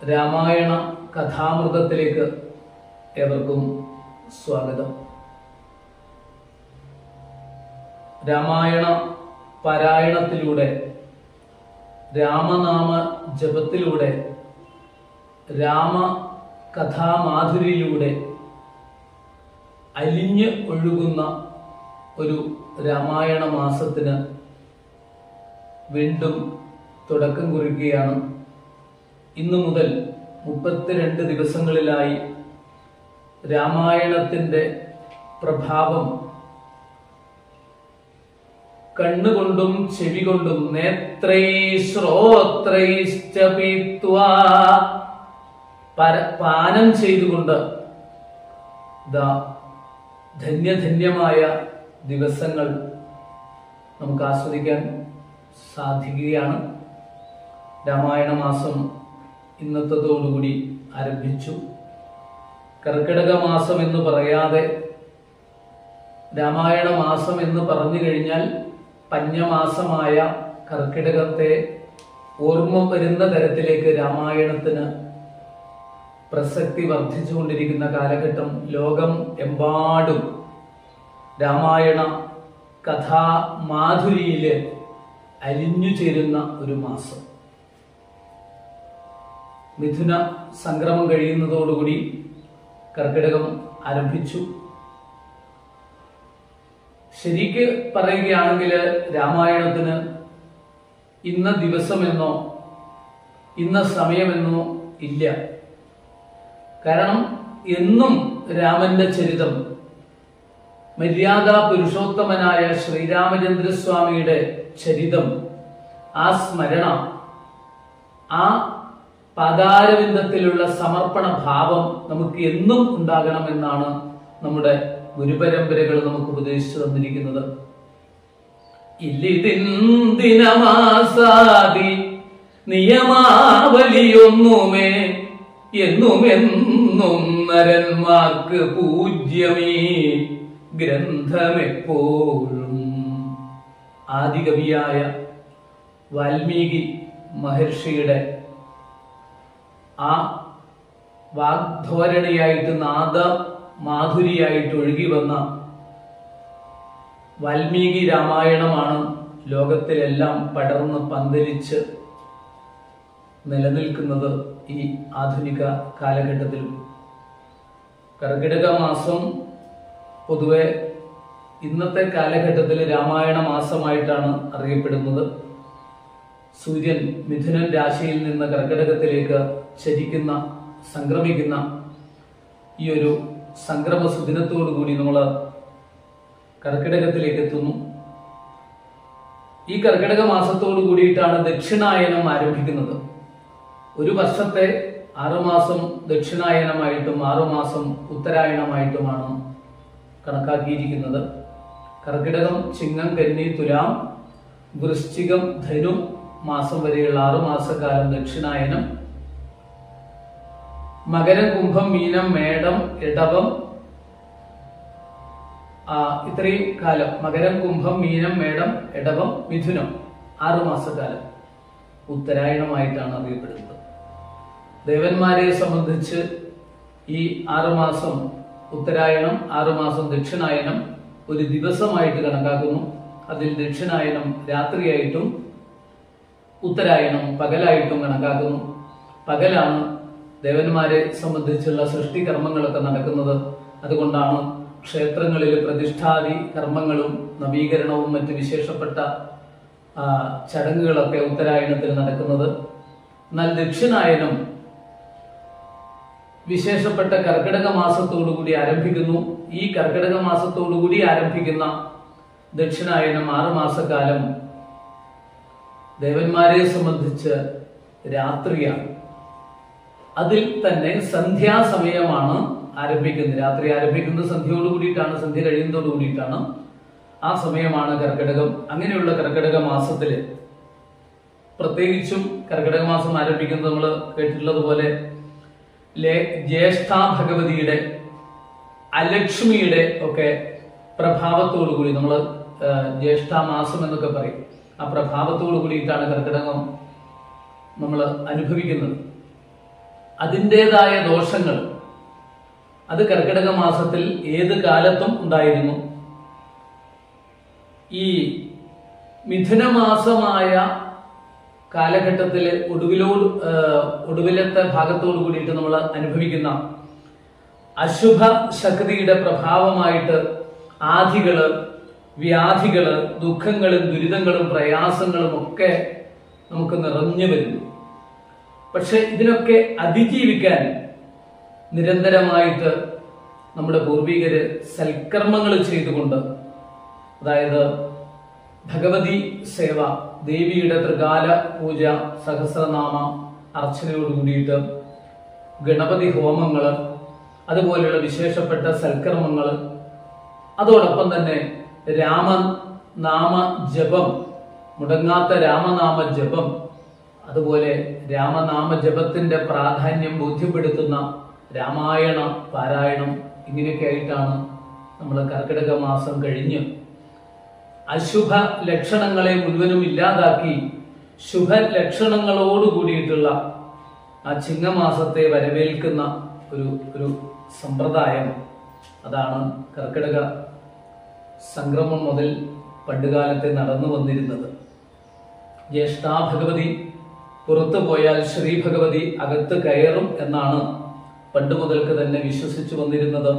രാമായണ കഥാമൃതത്തിലേക്ക് ഏവർക്കും സ്വാഗതം രാമായണ പാരായണത്തിലൂടെ രാമനാമ ജപത്തിലൂടെ രാമ കഥാമാധുരിയിലൂടെ അലിഞ്ഞ് ഒഴുകുന്ന ഒരു രാമായണ മാസത്തിന് വീണ്ടും തുടക്കം കുറിക്കുകയാണ് ഇന്നു മുതൽ മുപ്പത്തിരണ്ട് ദിവസങ്ങളിലായി രാമായണത്തിന്റെ പ്രഭാവം കണ്ണുകൊണ്ടും ചെവി കൊണ്ടും നേത്രൈ ശ്രോത്രൈശ്ച പീത്വാ പര- പാനം ചെയ്തുകൊണ്ട് ദാ ധന്യധന്യമായ ദിവസങ്ങൾ നമുക്ക് ആസ്വദിക്കാൻ സാധിക്കുകയാണ് രാമായണ മാസം ഇന്നത്തതോടുകൂടി ആരംഭിച്ചു കർക്കിടക മാസം എന്ന് പറയാതെ രാമായണ മാസം എന്ന് പറഞ്ഞു കഴിഞ്ഞാൽ പഞ്ഞമാസമായ കർക്കിടകത്തെ ഓർമ്മ വരുന്ന തരത്തിലേക്ക് രാമായണത്തിന് പ്രസക്തി വർദ്ധിച്ചുകൊണ്ടിരിക്കുന്ന കാലഘട്ടം ലോകം എമ്പാടും രാമായണ കഥാ മാധുരിയില് അലിഞ്ഞു ചേരുന്ന ഒരു മാസം മിഥുന സംക്രമം കഴിയുന്നതോടുകൂടി കർക്കിടകം ആരംഭിച്ചു ശരിക്ക് പറയുകയാണെങ്കിൽ രാമായണത്തിന് ഇന്ന ദിവസമെന്നോ ഇന്ന സമയമെന്നോ ഇല്ല കാരണം എന്നും രാമന്റെ ചരിതം മര്യാദ പുരുഷോത്തമനായ ശ്രീരാമചന്ദ്രസ്വാമിയുടെ ചരിതം ആ സ്മരണ ആ പാതാരവിന്ദത്തിലുള്ള സമർപ്പണ ഭാവം നമുക്ക് എന്നും ഉണ്ടാകണമെന്നാണ് നമ്മുടെ ഗുരുപരമ്പരകൾ നമുക്ക് ഉപദേശിച്ചു തന്നിരിക്കുന്നത് ഇല്ലിതിന്ദിനമാസാദി നിയമാവലിയൊന്നുമേ എന്നുമെന്നും നരന്മാർക്ക് പൂജ്യമീ ഗ്രന്ഥമെപ്പോഴും ആദികവിയായ വാൽമീകി മഹർഷിയുടെ ആ വാഗ്ധോരണിയായിട്ട് നാദ മാധുരിയായിട്ട് ഒഴുകി വന്ന വാൽമീകി രാമായണമാണ് ലോകത്തിലെല്ലാം പടർന്ന് പന്തലിച്ച് നിലനിൽക്കുന്നത് ഈ ആധുനിക കാലഘട്ടത്തിൽ കർക്കിടക മാസം പൊതുവെ ഇന്നത്തെ കാലഘട്ടത്തിൽ രാമായണ മാസമായിട്ടാണ് അറിയപ്പെടുന്നത് സൂര്യൻ മിഥുനൻ രാശിയിൽ നിന്ന് കർക്കിടകത്തിലേക്ക് ചരിക്കുന്ന സംക്രമിക്കുന്ന ഈ ഒരു സംക്രമ സുദിനത്തോടു കൂടി നമ്മൾ കർക്കിടകത്തിലേക്ക് എത്തുന്നു ഈ കർക്കിടക മാസത്തോടു കൂടിയിട്ടാണ് ദക്ഷിണായനം ആരംഭിക്കുന്നത് ഒരു വർഷത്തെ ആറുമാസം ദക്ഷിണായനമായിട്ടും ആറുമാസം ഉത്തരായണമായിട്ടുമാണ് കണക്കാക്കിയിരിക്കുന്നത് കർക്കിടകം ചിങ്ങം കന്നി തുലാം വൃശ്ചികം ധനു മാസം വരെയുള്ള ആറുമാസക്കാലം ദക്ഷിണായനം മകരം കുംഭം മീനം മേടം ഇടവം ആ, ഇത്രയും കാലം മകരം കുംഭം മീനം മേടം ഇടവം മിഥുനം ആറുമാസക്കാലം ഉത്തരായണമായിട്ടാണ് അറിയപ്പെടുന്നത് ദേവന്മാരെ സംബന്ധിച്ച് ഈ ആറുമാസം ഉത്തരായണം ആറുമാസം ദക്ഷിണായനം ഒരു ദിവസമായിട്ട് കണക്കാക്കുന്നു അതിൽ ദക്ഷിണായനം രാത്രിയായിട്ടും ഉത്തരായണം പകലായിട്ടും കണക്കാക്കുന്നു പകലാണ് ദേവന്മാരെ സംബന്ധിച്ചുള്ള സൃഷ്ടികർമ്മങ്ങളൊക്കെ നടക്കുന്നത് അതുകൊണ്ടാണ് ക്ഷേത്രങ്ങളിൽ പ്രതിഷ്ഠാദി കർമ്മങ്ങളും നവീകരണവും മറ്റ് വിശേഷപ്പെട്ട ആ, ചടങ്ങുകളൊക്കെ ഉത്തരായണത്തിൽ നടക്കുന്നത് എന്നാൽ ദക്ഷിണായനം വിശേഷപ്പെട്ട കർക്കിടക മാസത്തോടുകൂടി ആരംഭിക്കുന്നു ഈ കർക്കിടക മാസത്തോടുകൂടി ആരംഭിക്കുന്ന ദക്ഷിണായനം ആറുമാസക്കാലം ദേവന്മാരെ സംബന്ധിച്ച് രാത്രിയാണ് അതിൽ തന്നെ സന്ധ്യാസമയമാണ് ആരംഭിക്കുന്നത് രാത്രി ആരംഭിക്കുന്നത് സന്ധ്യയോട് കൂടിയിട്ടാണ് സന്ധ്യ കഴിയുന്നതോട് കൂടിയിട്ടാണ് ആ സമയമാണ് കർക്കിടകം അങ്ങനെയുള്ള കർക്കിടക മാസത്തില് പ്രത്യേകിച്ചും കർക്കിടക മാസം ആരംഭിക്കുന്നത് നമ്മൾ കേട്ടിട്ടുള്ളത് പോലെ ലേ- ജ്യേഷ്ഠ ഭഗവതിയുടെ അലക്ഷ്മിയുടെ ഒക്കെ പ്രഭാവത്തോടു കൂടി നമ്മൾ ജ്യേഷ്ഠ മാസം എന്നൊക്കെ പറയും ആ പ്രഭാവത്തോടു കൂടിയിട്ടാണ് കർക്കിടകം നമ്മൾ അനുഭവിക്കുന്നത് അതിൻ്റെതായ ദോഷങ്ങൾ അത് കർക്കിടക മാസത്തിൽ ഏത് കാലത്തും ഉണ്ടായിരുന്നു ഈ മിഥുനമാസമായ കാലഘട്ടത്തിൽ ഒടുവിലോട് ആ, ഒടുവിലത്തെ ഭാഗത്തോട് കൂടിയിട്ട് നമ്മൾ അനുഭവിക്കുന്ന അശുഭ ശക്തിയുടെ പ്രഭാവമായിട്ട് ആധികള് വ്യാധികള് ദുഃഖങ്ങളും ദുരിതങ്ങളും പ്രയാസങ്ങളും ഒക്കെ നമുക്ക് നിറഞ്ഞു വരുന്നു പക്ഷെ ഇതിനൊക്കെ അതിജീവിക്കാൻ നിരന്തരമായിട്ട് നമ്മുടെ പൂർവികര് സൽക്കർമ്മങ്ങൾ ചെയ്തുകൊണ്ട് അതായത് ഭഗവതി സേവ ദേവിയുടെ ത്രികാല പൂജ സഹസ്രനാമ അർച്ചനയോട് കൂടിയിട്ട് ഗണപതി ഹോമങ്ങള് അതുപോലെയുള്ള വിശേഷപ്പെട്ട സൽക്കർമ്മങ്ങൾ അതോടൊപ്പം തന്നെ രാമനാമ ജപം മുടങ്ങാത്ത രാമനാമ ജപം അതുപോലെ രാമനാമ ജപത്തിന്റെ പ്രാധാന്യം ബോധ്യപ്പെടുത്തുന്ന രാമായണ പാരായണം ഇങ്ങനെയൊക്കെ ആയിട്ടാണ് നമ്മൾ കർക്കിടക മാസം കഴിഞ്ഞ് അശുഭ ലക്ഷണങ്ങളെ മുഴുവനും ഇല്ലാതാക്കി ശുഭ ലക്ഷണങ്ങളോട് കൂടിയിട്ടുള്ള ആ ചിങ്ങമാസത്തെ വരവേൽക്കുന്ന ഒരു ഒരു സമ്പ്രദായം അതാണ് കർക്കിടക സംക്രമം മുതൽ പണ്ടുകാലത്തെ നടന്നു വന്നിരുന്നത് ജ്യേഷ്ഠാ ഭഗവതി പുറത്തു പോയാൽ ശ്രീ ഭഗവതി അകത്ത് കയറും എന്നാണ് പണ്ട് മുതൽക്ക് തന്നെ വിശ്വസിച്ചു വന്നിരുന്നത്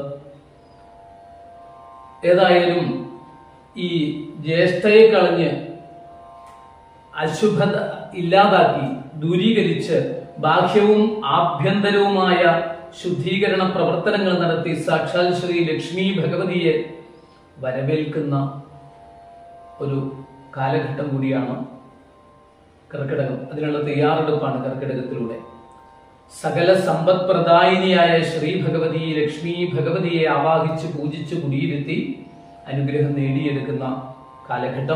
ഏതായാലും ഈ ജ്യേഷ്ഠയെ കളഞ്ഞ് അശുഭത ഇല്ലാതാക്കി ദൂരീകരിച്ച് ബാഹ്യവും ആഭ്യന്തരവുമായ ശുദ്ധീകരണ പ്രവർത്തനങ്ങൾ നടത്തി സാക്ഷാൽ ശ്രീ ലക്ഷ്മി ഭഗവതിയെ വരവേൽക്കുന്ന ഒരു കാലഘട്ടം കൂടിയാണ് കർക്കിടകം അതിനുള്ള തയ്യാറെടുപ്പാണ് കർക്കിടകത്തിലൂടെ സകല സമ്പദ് പ്രദായിനിയായ ശ്രീ ഭഗവതി ലക്ഷ്മി ഭഗവതിയെ ആവാഹിച്ച് പൂജിച്ച് കുടിയിരുത്തി അനുഗ്രഹം നേടിയെടുക്കുന്ന കാലഘട്ടം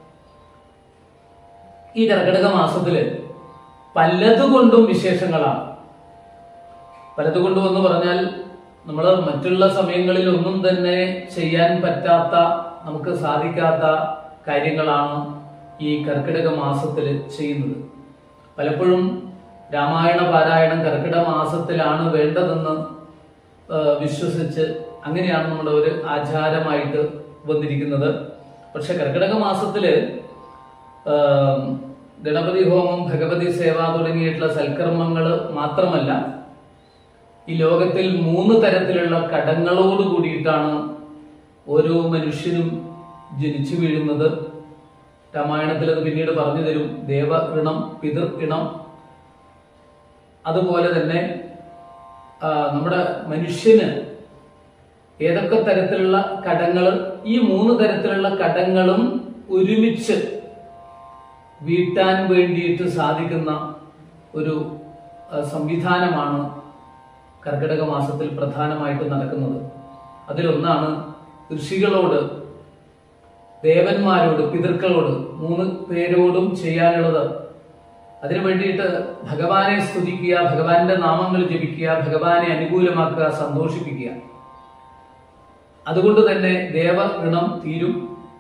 ഈ കർക്കിടക മാസത്തില് പലതുകൊണ്ടും വിശേഷങ്ങളാണ് പലതുകൊണ്ടും എന്ന് പറഞ്ഞാൽ നമ്മൾ മറ്റുള്ള സമയങ്ങളിൽ ഒന്നും തന്നെ ചെയ്യാൻ പറ്റാത്ത നമുക്ക് സാധിക്കാത്ത കാര്യങ്ങളാണ് ഈ കർക്കിടക മാസത്തിൽ ചെയ്യുന്നത് പലപ്പോഴും രാമായണ പാരായണം കർക്കിടക മാസത്തിലാണ് വേണ്ടതെന്ന് ആ, വിശ്വസിച്ച് അങ്ങനെയാണ് നമ്മുടെ ഒരു ആചാരമായിട്ട് വന്നിരിക്കുന്നത് പക്ഷെ കർക്കിടക മാസത്തില് ആ, ഗണപതി ഹോമം ഭഗവതി സേവ തുടങ്ങിയിട്ടുള്ള സൽക്കർമ്മങ്ങൾ മാത്രമല്ല ഈ ലോകത്തിൽ മൂന്ന് തരത്തിലുള്ള കടങ്ങളോട് കൂടിയിട്ടാണ് ഓരോ മനുഷ്യനും ജനിച്ചു വീഴുന്നത് രാമായണത്തിൽ അത് പിന്നീട് പറഞ്ഞു തരും ദേവ ഇണം പിതൃ ഇണം അതുപോലെ തന്നെ ആ, നമ്മുടെ മനുഷ്യന് ഏതൊക്കെ തരത്തിലുള്ള കടങ്ങൾ ഈ മൂന്ന് തരത്തിലുള്ള കടങ്ങളും ഒരുമിച്ച് വീട്ടാൻ വേണ്ടിയിട്ട് സാധിക്കുന്ന ഒരു ആ, സംവിധാനമാണ് കർക്കിടക മാസത്തിൽ പ്രധാനമായിട്ട് നടക്കുന്നത് അതിലൊന്നാണ് ഋഷികളോട് ദേവന്മാരോട് പിതൃക്കളോട് മൂന്ന് പേരോടും ചെയ്യാനുള്ളത് അതിനു വേണ്ടിയിട്ട് ഭഗവാനെ സ്തുതിക്കുക ഭഗവാന്റെ നാമങ്ങൾ ജപിക്കുക ഭഗവാനെ അനുകൂലമാക്കുക സന്തോഷിപ്പിക്കുക അതുകൊണ്ട് തന്നെ ദേവ ഋണം തീരും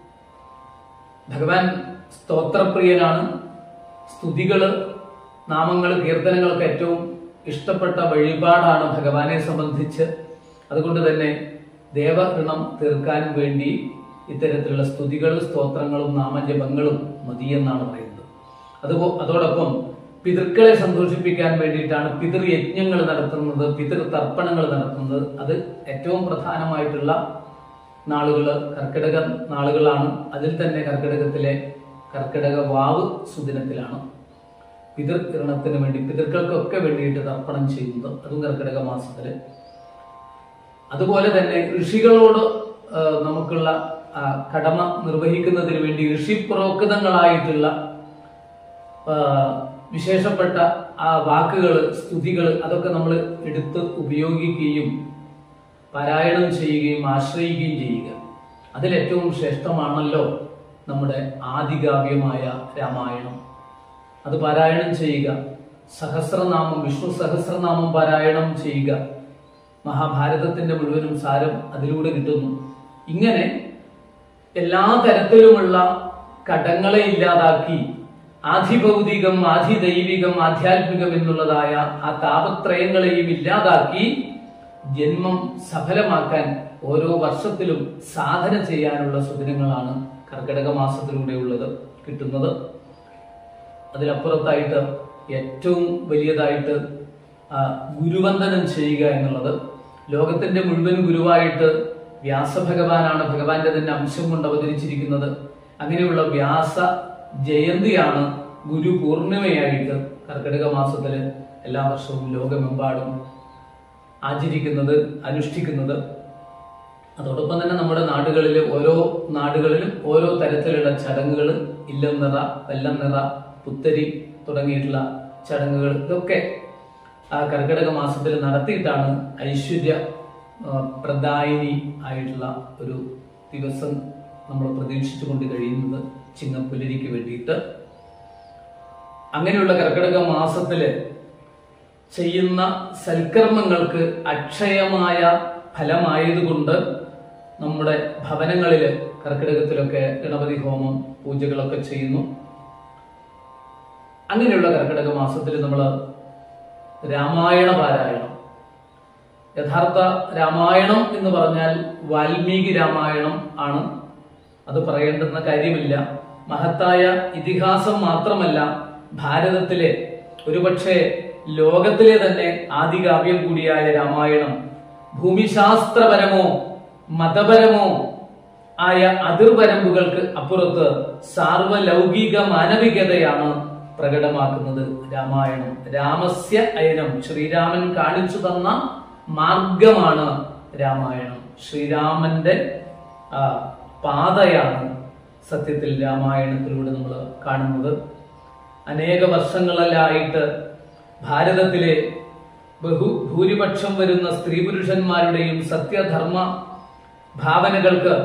ഭഗവാൻ സ്തോത്രപ്രിയനാണ് സ്തുതികള് നാമങ്ങള് കീർത്തനങ്ങളൊക്കെ ഏറ്റവും ഇഷ്ടപ്പെട്ട വഴിപാടാണ് ഭഗവാനെ സംബന്ധിച്ച് അതുകൊണ്ട് തന്നെ ദേവ ഋണം തീർക്കാൻ വേണ്ടി ഇത്തരത്തിലുള്ള സ്തുതികളും സ്തോത്രങ്ങളും നാമജപങ്ങളും മതിയെന്നാണ് പറയുന്നത് അതുപോ അതോടൊപ്പം പിതൃക്കളെ സന്തോഷിപ്പിക്കാൻ വേണ്ടിയിട്ടാണ് പിതൃയജ്ഞങ്ങൾ നടത്തുന്നത് പിതൃ തർപ്പണങ്ങൾ നടത്തുന്നത് അത് ഏറ്റവും പ്രധാനമായിട്ടുള്ള നാളുകൾ കർക്കിടക നാളുകളാണ് അതിൽ തന്നെ കർക്കിടകത്തിലെ കർക്കിടക വാവ് സുദിനത്തിലാണ് പിതൃകരണത്തിന് വേണ്ടി പിതൃക്കൾക്കൊക്കെ വേണ്ടിയിട്ട് തർപ്പണം ചെയ്യുന്നത് അതും കർക്കിടക മാസത്തില് അതുപോലെ തന്നെ ഋഷികളോട് ആ, നമുക്കുള്ള ആ, കടമ നിർവഹിക്കുന്നതിന് വേണ്ടി ഋഷിപ്രോക്തങ്ങളായിട്ടുള്ള ആ, വിശേഷപ്പെട്ട ആ വാക്കുകൾ സ്തുതികൾ അതൊക്കെ നമ്മൾ എടുത്ത് ഉപയോഗിക്കുകയും പാരായണം ചെയ്യുകയും ആശ്രയിക്കുകയും ചെയ്യുക അതിലേറ്റവും ശ്രേഷ്ഠമാണല്ലോ നമ്മുടെ ആദികാവ്യമായ രാമായണം അത് പാരായണം ചെയ്യുക സഹസ്രനാമം വിഷ്ണു സഹസ്രനാമം പാരായണം ചെയ്യുക മഹാഭാരതത്തിന്റെ മുഴുവനും സാരം അതിലൂടെ കിട്ടുന്നു ഇങ്ങനെ എല്ലാ തരത്തിലുമുള്ള കടങ്ങളെ ഇല്ലാതാക്കി ആധിഭൗതികം ആധിദൈവികം ആധ്യാത്മികം എന്നുള്ളതായ ആ താപത്രയങ്ങളെയും ഇല്ലാതാക്കി ജന്മം സഫലമാക്കാൻ ഓരോ വർഷത്തിലും സാധന ചെയ്യാനുള്ള സുദിനങ്ങളാണ് കർക്കിടക മാസത്തിലൂടെയുള്ളത് കിട്ടുന്നത് അതിലപ്പുറത്തായിട്ട് ഏറ്റവും വലിയതായിട്ട് ആ, ഗുരുവന്ദനം ചെയ്യുക എന്നുള്ളത് ലോകത്തിന്റെ മുഴുവൻ ഗുരുവായിട്ട് വ്യാസഭഗവാനാണ് ഭഗവാന്റെ തന്നെ അംശം കൊണ്ട് അവതരിച്ചിരിക്കുന്നത് അങ്ങനെയുള്ള വ്യാസ ജയന്തിയാണ് ഗുരു പൂർണിമയായിട്ട് കർക്കിടക മാസത്തില് എല്ലാ വർഷവും ലോകമെമ്പാടും ആചരിക്കുന്നത് അനുഷ്ഠിക്കുന്നത് അതോടൊപ്പം തന്നെ നമ്മുടെ നാടുകളിൽ ഓരോ നാടുകളിലും ഓരോ തരത്തിലുള്ള ചടങ്ങുകൾ ഇല്ലം നിറ വെല്ലം നിറ പുത്തരി തുടങ്ങിയിട്ടുള്ള ചടങ്ങുകൾ ഇതൊക്കെ ആ കർക്കിടക മാസത്തിൽ നടത്തിയിട്ടാണ് ഐശ്വര്യ ആ, പ്രദായിനി ആയിട്ടുള്ള ഒരു ദിവസം നമ്മൾ പ്രതീക്ഷിച്ചുകൊണ്ട് കഴിയുന്നത് ചിങ്ങപ്പുലരിക്ക് വേണ്ടിയിട്ട് അങ്ങനെയുള്ള കർക്കിടക മാസത്തില് ചെയ്യുന്ന സൽക്കർമ്മങ്ങൾക്ക് അക്ഷയമായ ഫലമായതുകൊണ്ട് നമ്മുടെ ഭവനങ്ങളിൽ കർക്കിടകത്തിലൊക്കെ ഗണപതി ഹോമം പൂജകളൊക്കെ ചെയ്യുന്നു അങ്ങനെയുള്ള കർക്കിടക മാസത്തിൽ നമ്മൾ രാമായണ പാരായണം യഥാർത്ഥ രാമായണം എന്ന് പറഞ്ഞാൽ വാൽമീകി രാമായണം ആണ് അത് പറയേണ്ടുന്ന കാര്യമില്ല മഹത്തായ ഇതിഹാസം മാത്രമല്ല ഭാരതത്തിലെ ഒരുപക്ഷെ ലോകത്തിലെ തന്നെ ആദികാവ്യം കൂടിയായ രാമായണം ഭൂമിശാസ്ത്രപരമോ മതപരമോ ആയ അതിർവരമ്പുകൾക്ക് അപ്പുറത്ത് സാർവലൗകിക മാനവികതയാണ് പ്രകടമാക്കുന്നത് രാമായണം രാമസ്യ അയനം ശ്രീരാമൻ കാണിച്ചു തന്ന മാർഗമാണ് രാമായണം ശ്രീരാമന്റെ ആ, പാതയാണ് സത്യത്തിൽ രാമായണത്തിലൂടെ നമ്മൾ കാണുന്നത് അനേക വർഷങ്ങളിലായിട്ട് ഭാരതത്തിലെ ബഹു ഭൂരിപക്ഷം വരുന്ന സ്ത്രീ പുരുഷന്മാരുടെയും സത്യധർമ്മ ഭാവനകൾക്ക്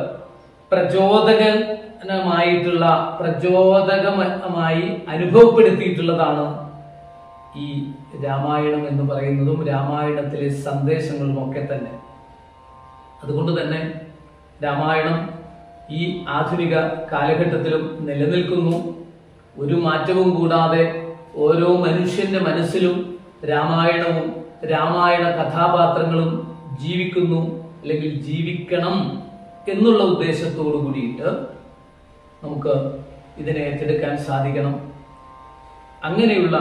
പ്രചോദകമായിട്ടുള്ള പ്രചോദകമായി അനുഭവപ്പെടുത്തിയിട്ടുള്ളതാണ് ഈ രാമായണം എന്ന് പറയുന്നതും രാമായണത്തിലെ സന്ദേശങ്ങളും ഒക്കെ തന്നെ അതുകൊണ്ട് തന്നെ രാമായണം ഈ ആധുനിക കാലഘട്ടത്തിലും നിലനിൽക്കുന്നു ഒരു മാറ്റവും കൂടാതെ ഓരോ മനുഷ്യന്റെ മനസ്സിലും രാമായണവും രാമായണ കഥാപാത്രങ്ങളും ജീവിക്കുന്നു അല്ലെങ്കിൽ ജീവിക്കണം എന്നുള്ള ഉദ്ദേശത്തോടു കൂടിയിട്ട് നമുക്ക് ഇതിനെ ഏറ്റെടുക്കാൻ സാധിക്കണം അങ്ങനെയുള്ള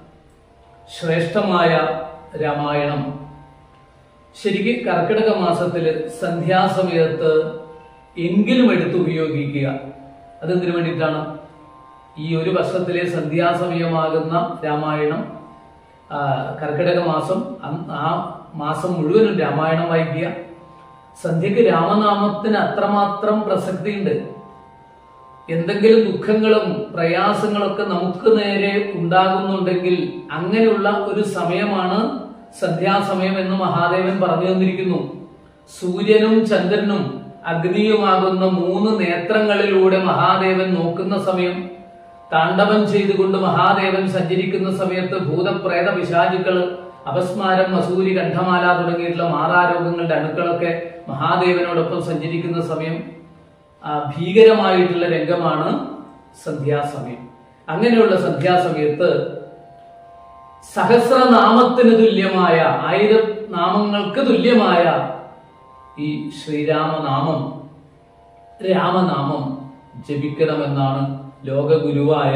ശ്രേഷ്ഠമായ രാമായണം ശരിക്കും കർക്കിടക മാസത്തില് സന്ധ്യാസമയത്ത് എങ്കിലും എടുത്ത് ഉപയോഗിക്കുക അതെന്തിനു വേണ്ടിയിട്ടാണ് ഈ ഒരു വർഷത്തിലെ സന്ധ്യാസമയമാകുന്ന രാമായണം ആ, കർക്കിടക മാസം അന്ന് ആ മാസം മുഴുവനും രാമായണം വായിക്കുക സന്ധ്യക്ക് രാമനാമത്തിന് അത്രമാത്രം പ്രസക്തിയുണ്ട് എന്തെങ്കിലും ദുഃഖങ്ങളും പ്രയാസങ്ങളൊക്കെ നമുക്ക് നേരെ ഉണ്ടാകുന്നുണ്ടെങ്കിൽ അങ്ങനെയുള്ള ഒരു സമയമാണ് സന്ധ്യാസമയം എന്ന് മഹാദേവൻ പറഞ്ഞു തന്നിരിക്കുന്നു സൂര്യനും ചന്ദ്രനും അഗ്നിയുമാകുന്ന മൂന്ന് നേത്രങ്ങളിലൂടെ മഹാദേവൻ നോക്കുന്ന സമയം താണ്ഡവം ചെയ്തുകൊണ്ട് മഹാദേവൻ സഞ്ചരിക്കുന്ന സമയത്ത് ഭൂതപ്രേത പിശാചുക്കൾ അപസ്മാരം മസൂരി കണ്ഠമാല തുടങ്ങിയിട്ടുള്ള മാറാരോഗങ്ങളുടെ അണുക്കളൊക്കെ മഹാദേവനോടൊപ്പം സഞ്ചരിക്കുന്ന സമയം ആ ഭീകരമായിട്ടുള്ള രംഗമാണ് സന്ധ്യാസമയം അങ്ങനെയുള്ള സന്ധ്യാസമയത്ത് സഹസ്രനാമത്തിന് തുല്യമായ ആയിരം നാമങ്ങൾക്ക് തുല്യമായ ഈ ശ്രീരാമനാമം രാമനാമം ജപിക്കണമെന്നാണ് ലോകഗുരുവായ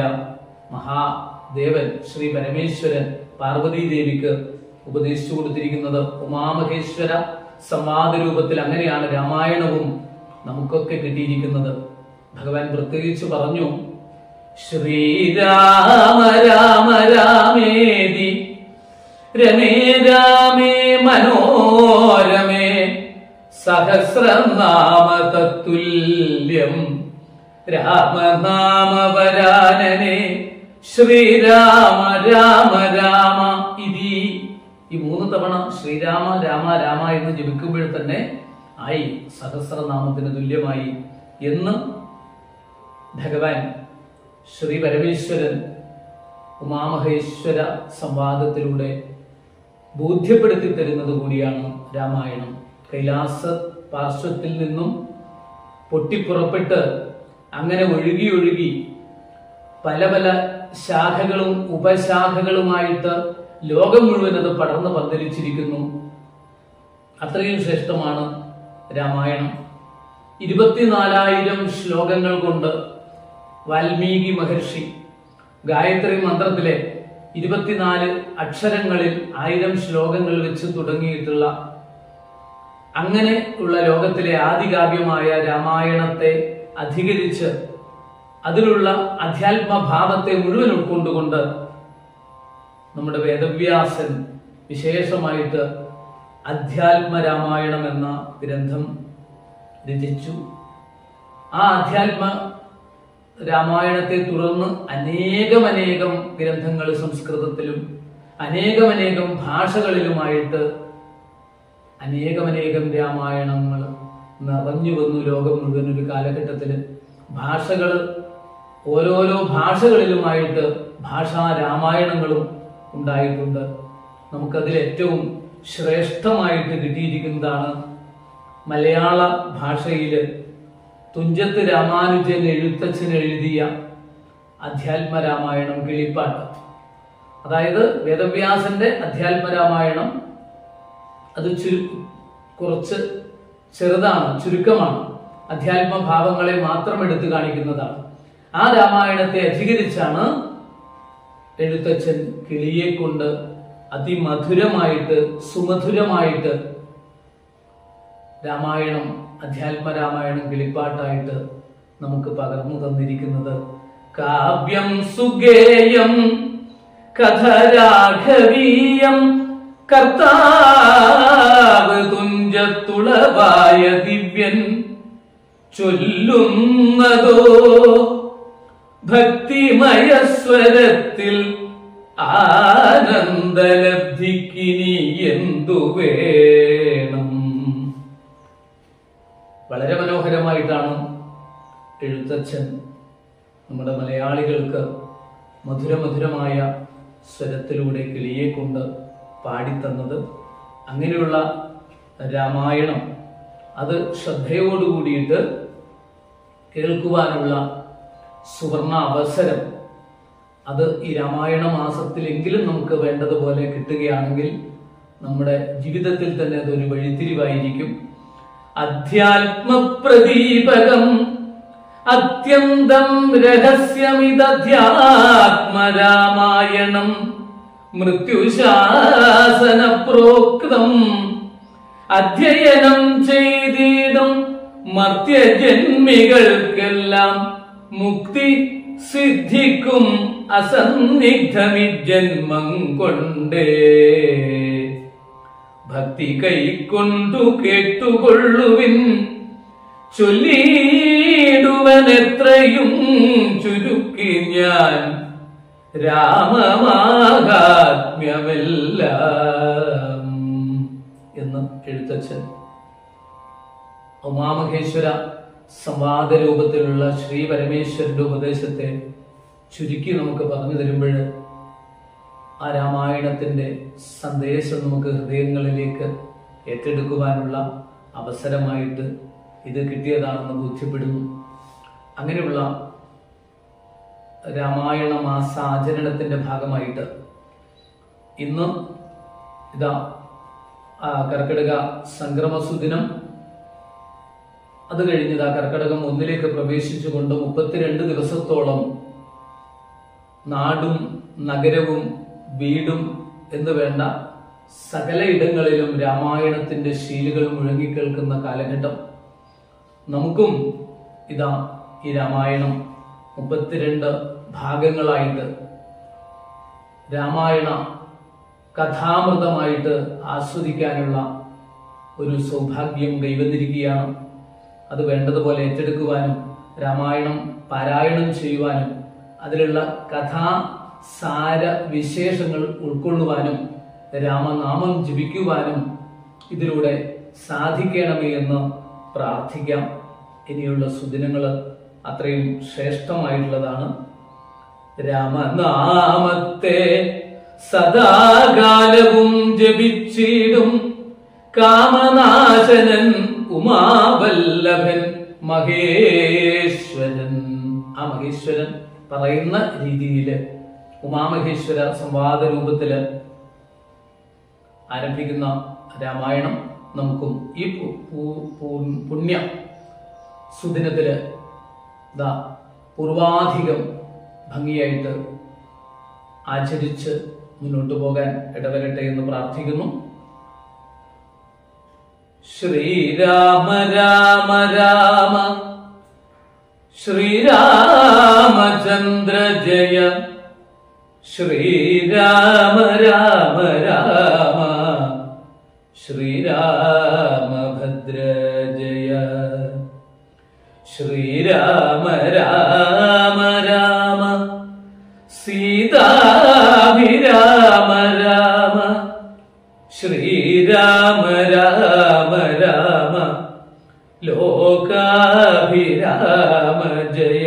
മഹാദേവൻ ശ്രീ പരമേശ്വരൻ പാർവതീ ദേവിക്ക് ഉപദേശിച്ചു കൊടുത്തിരിക്കുന്നത് ഉമാമഹേശ്വര സംവാദ രൂപത്തിൽ അങ്ങനെയാണ് രാമായണവും നമുക്കൊക്കെ കിട്ടിയിരിക്കുന്നത് ഭഗവാൻ പ്രത്യേകിച്ച് പറഞ്ഞു ശ്രീരാമ രാമ രാമേതി രമേ രാമേ മനോരമേ സഹസ്രനാമ തത്തുല്യം രാമനാമവരാനനെ ശ്രീരാമ രാമ രാമ ഇതി ഈ മൂന്ന് തവണ ശ്രീരാമ രാമ രാമ എന്ന് ജപിക്കുമ്പോൾ തന്നെ ആയി സഹസ്രനാമത്തിന് തുല്യമായി എന്ന് ഭഗവാൻ ശ്രീ പരമേശ്വരൻ ഉമാമഹേശ്വര സംവാദത്തിലൂടെ ബോധ്യപ്പെടുത്തി തരുന്നത് കൂടിയാണ് രാമായണം കൈലാസ പാർശ്വത്തിൽ നിന്നും പൊട്ടിപ്പുറപ്പെട്ട് അങ്ങനെ ഒഴുകി ഒഴുകി പല പല ശാഖകളും ഉപശാഖകളുമായിട്ട് ലോകം മുഴുവൻ അത് പടർന്ന് പന്തലിച്ചിരിക്കുന്നു അത്രയും ശ്രേഷ്ഠമാണ് രാമായണം ഇരുപത്തിനാലായിരം ശ്ലോകങ്ങൾ കൊണ്ട് വാൽമീകി മഹർഷി ഗായത്രി മന്ത്രത്തിലെ ഇരുപത്തിനാല് അക്ഷരങ്ങളിൽ ആയിരം ശ്ലോകങ്ങൾ വെച്ച് തുടങ്ങിയിട്ടുള്ള അങ്ങനെ ഉള്ള ലോകത്തിലെ ആദികാവ്യമായ രാമായണത്തെ അധികരിച്ച് അതിലുള്ള അധ്യാത്മഭാവത്തെ മുഴുവൻ ഉൾക്കൊണ്ടുകൊണ്ട് നമ്മുടെ വേദവ്യാസൻ വിശേഷമായിട്ട് അധ്യാത്മ രാമായണം എന്ന ഗ്രന്ഥം രചിച്ചു ആ അധ്യാത്മ രാമായണത്തെ തുടർന്ന് അനേകമനേകം ഗ്രന്ഥങ്ങൾ സംസ്കൃതത്തിലും അനേകമനേകം ഭാഷകളിലുമായിട്ട് അനേകമനേകം രാമായണങ്ങൾ നിറഞ്ഞു വന്നു ലോകം മുഴുവൻ ഒരു കാലഘട്ടത്തിൽ ഭാഷകൾ ഓരോരോ ഭാഷകളിലുമായിട്ട് ഭാഷാ രാമായണങ്ങളും ഉണ്ടായിട്ടുണ്ട് നമുക്കതിൽ ഏറ്റവും ശ്രേഷ്ഠമായിട്ട് കിട്ടിയിരിക്കുന്നതാണ് മലയാള ഭാഷയിൽ തുഞ്ചത്ത് രാമാനുജൻ എഴുത്തച്ഛൻ എഴുതിയ അധ്യാത്മ രാമായണം കിളിപ്പാട്ട് അതായത് വേദവ്യാസന്റെ അധ്യാത്മ രാമായണം അത് ചുരു കുറച്ച് ചെറുതാണ് ചുരുക്കമാണ് അധ്യാത്മ ഭാവങ്ങളെ മാത്രം എടുത്തു കാണിക്കുന്നതാണ് ആ രാമായണത്തെ അധികരിച്ചാണ് എഴുത്തച്ഛൻ കിളിയെ കൊണ്ട് അതിമധുരമായിട്ട് സുമധുരമായിട്ട് രാമായണം അധ്യാത്മ രാമായണം കിളിപ്പാട്ടായിട്ട് നമുക്ക് പകർന്നു തന്നിരിക്കുന്നത് കാവ്യം സുഗേയം കഥ രാഘവീയം കർത്താവ് തുഞ്ചത്തുളവായ ദിവ്യൻ ചൊല്ലുന്നതോ ഭക്തിമയസ്വരത്തിൽ ആനന്ദലബ്ധിക്കിനി എന്തു വേണം വളരെ മനോഹരമായിട്ടാണ് എഴുത്തച്ഛൻ നമ്മുടെ മലയാളികൾക്ക് മധുരമധുരമായ സ്വരത്തിലൂടെ കിളിയെ കൊണ്ട് പാടിത്തന്നത് അങ്ങനെയുള്ള രാമായണം അത് ശ്രദ്ധയോടുകൂടിയിട്ട് കേൾക്കുവാനുള്ള സുവർണ അവസരം അത് ഈ രാമായണ മാസത്തിലെങ്കിലും നമുക്ക് വേണ്ടതുപോലെ കിട്ടുകയാണെങ്കിൽ നമ്മുടെ ജീവിതത്തിൽ തന്നെ അതൊരു വഴിത്തിരിവായിരിക്കും അധ്യാത്മപ്രദീപകം അത്യന്തം രഹസ്യമിതധ്യാത്മരാമായണം മൃത്യുശാസന പ്രോക്തം അധ്യയനം ചെയ്തിടും മർത്യജന്മികൾക്കെല്ലാം മുക്തി സിദ്ധിക്കും അസന്നിഗ്ധമി ജന്മം കൊണ്ടേ ഭക്തി കൈക്കൊണ്ടു കേട്ടുകൊള്ളുവിൻ ചൊല്ലിടുവൻ എത്രയും ചുരുക്കി ഞാൻ രാമമാഹാത്മ്യമെല്ലാം എന്ന് എഴുത്തച്ഛൻ ഉമാമഹേശ്വര സംവാദ രൂപത്തിലുള്ള ശ്രീ പരമേശ്വരന്റെ ഉപദേശത്തെ ചുരുക്കി നമുക്ക് പറഞ്ഞു തരുമ്പോൾ ആ രാമായണത്തിന്റെ സന്ദേശം നമുക്ക് ഹൃദയങ്ങളിലേക്ക് ഏറ്റെടുക്കുവാനുള്ള അവസരമായിട്ട് ഇത് കിട്ടിയതാണെന്ന് ബോധ്യപ്പെടുന്നു അങ്ങനെയുള്ള രാമായണ മാസാചരണത്തിന്റെ ഭാഗമായിട്ട് ഇന്ന് ഇതാ ആ, കർക്കിടക സംക്രമസുദിനം അത് കഴിഞ്ഞത് ആ കർക്കടകം ഒന്നിലേക്ക് പ്രവേശിച്ചുകൊണ്ട് മുപ്പത്തിരണ്ട് ദിവസത്തോളം നാടും നഗരവും വീടും എന്ന് വേണ്ട സകല ഇടങ്ങളിലും രാമായണത്തിന്റെ ശീലുകൾ മുഴങ്ങിക്കേൾക്കുന്ന കാലഘട്ടം നമുക്കും ഇതാ ഈ രാമായണം മുപ്പത്തിരണ്ട് ഭാഗങ്ങളായിട്ട് രാമായണ കഥാമൃതമായിട്ട് ആസ്വദിക്കാനുള്ള ഒരു സൗഭാഗ്യം കൈവന്നിരിക്കുകയാണ് അത് വേണ്ടതുപോലെ ഏറ്റെടുക്കുവാനും രാമായണം പാരായണം ചെയ്യുവാനും അതിലുള്ള കഥാ സാര വിശേഷങ്ങൾ ഉൾക്കൊള്ളുവാനും രാമനാമം ജപിക്കുവാനും ഇതിലൂടെ സാധിക്കണമേ എന്ന് പ്രാർത്ഥിക്കാം ഇനിയുള്ള സുദിനങ്ങൾ അത്രയും ശ്രേഷ്ഠമായിട്ടുള്ളതാണ് രാമനാമത്തെ സദാകാലവും ജപിച്ചിടും കാമനാശനൻ ഉമാവല്ലഭൻ മഹേശ്വരൻ ആ മഹേശ്വരൻ പറയുന്ന രീതിയിൽ ഉമാമഹേശ്വര സംവാദ രൂപത്തില് ആരംഭിക്കുന്ന രാമായണം നമുക്കും ഈ പു- പു- പു- പുണ്യ സുദിനത്തില് ദാ പൂർവാധികം ഭംഗിയായിട്ട് ആചരിച്ച് മുന്നോട്ട് പോകാൻ ഇടവരട്ടെ എന്ന് പ്രാർത്ഥിക്കുന്നു ശ്രീരാമ രാമ രാമ ശ്രീരാമചന്ദ്ര ജയ ശ്രീരാമ രാമ രാമ ശ്രീരാമഭദ്ര ജയ ശ്രീരാമ രാമ രാമ സീതാഭിരാമ രാമ ശ്രീരാമ രാമ രാമ ലോകാഭിരാമ ജയ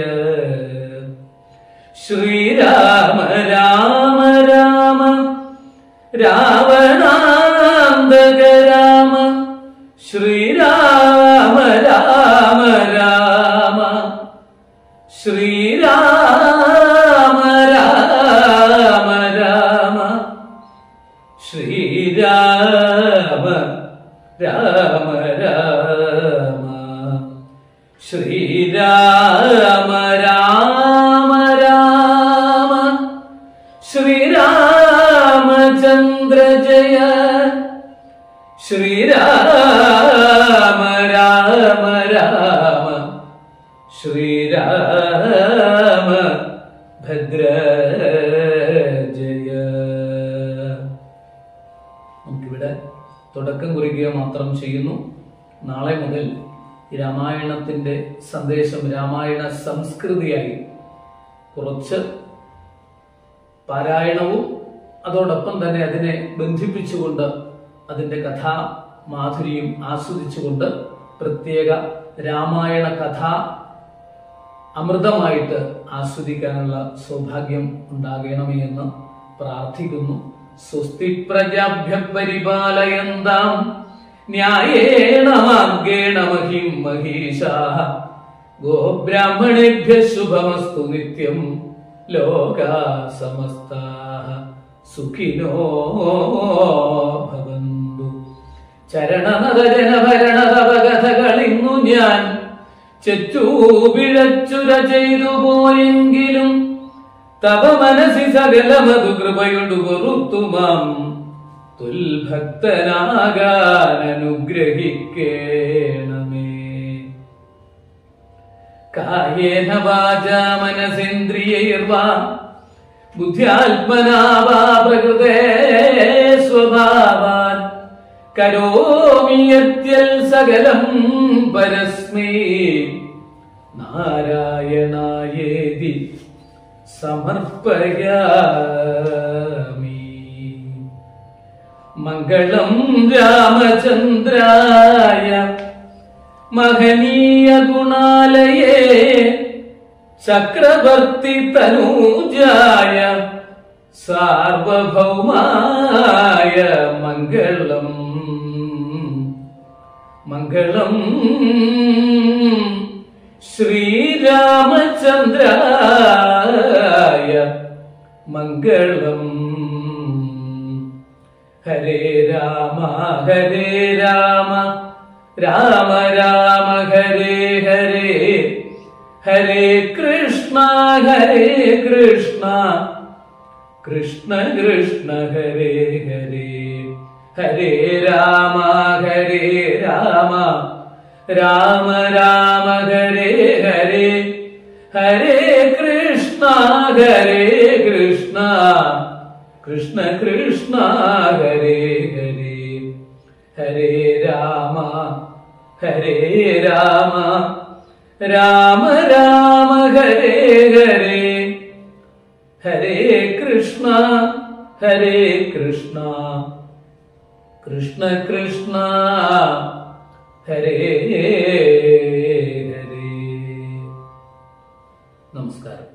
ശ്രീരാമ രാമ രാമ രാവണാന്തക രാമ ശ്രീരാമ രാമ രാമ ശ്രീരാമ രാമ രാമ ശ്രീരാമ രാമ രാമ ശ്രീരാമ രാമ രാമ ശ്രീരാമചന്ദ്ര ജയ ശ്രീരാമ രാമ രാമ ശ്രീരാമ ഭദ്ര ജയ നമുക്കിവിടെ തുടക്കം കുറിക്കുക മാത്രം ചെയ്യുന്നു നാളെ മുതൽ ഈ രാമായണത്തിന്റെ സന്ദേശം രാമായണ സംസ്കൃതിയായി കുറച്ച് പാരായണവും അതോടൊപ്പം തന്നെ അതിനെ ബന്ധിപ്പിച്ചുകൊണ്ട് അതിന്റെ കഥാ മാധുര്യം ആസ്വദിച്ചുകൊണ്ട് പ്രത്യേക രാമായണ കഥ അമൃതമായിട്ട് ആസ്വദിക്കാനുള്ള സൗഭാഗ്യം ഉണ്ടാകണമേ എന്ന് പ്രാർത്ഥിക്കുന്നു സ്വസ്തി പ്രജാഭ്യ പരിപാലയന്താം ന്യായേണ മാർഗേണ മഹിം മഹീഷാ ഗോബ്രാഹ്മണേഭ്യ ശുഭമസ്തു നിത്യം ലോകാ സമസ്താ സുഖിനോ ഭവന്തു ചരണനദജനഭരണതപകഥകളിന്നു ഞാൻ ചെറ്റൂ പിഴച്ചുര ചെയ്തു പോയെങ്കിലും തവ മനസ്സി സകലമതു കൃപയൊടു പൊറുത്തുമാം തുൽഭക്തനാകാനനുഗ്രഹിക്കേണമേ കായേന വാച മനസേന്ദ്രിയൈർവാ ബുദ്ധ്യാത്മനാ വാ പ്രകൃതേ സ്വഭാവാൻ കരോമി യത്യൽ സകലം പരസ്മൈ നാരായണായേതി സമർപ്പയാമി മംഗളം രാമചന്ദ്രായ മഹനീയ ഗുണാലയേ ചക്രവർത്തി തനൂജായ സാർവഭൗമായ മംഗളം മംഗളം ശ്രീരാമചന്ദ്രായ മംഗളം ഹരേ രാമ ഹരേ രാമ രാമ രാമ ഹരേ ഹരേ ഹരേ കൃഷ്ണ ഹരേ കൃഷ്ണ കൃഷ്ണ കൃഷ്ണ ഹരേ ഹരേ ഹരേ രാമ ഹരേ രാമ രാമ രാമ ഹരേ ഹരേ ഹരേ കൃഷ്ണ ഹരേ കൃഷ്ണ കൃഷ്ണ കൃഷ്ണ ഹരേ ഹരേ ഹരേ രാമ ഹരേ രാമ രാമ രാമ ഹരേ ഹരേ ഹരേ കൃഷ്ണ ഹരേ കൃഷ്ണ കൃഷ്ണ കൃഷ്ണ ഹരേ ഹരേ നമസ്കാരം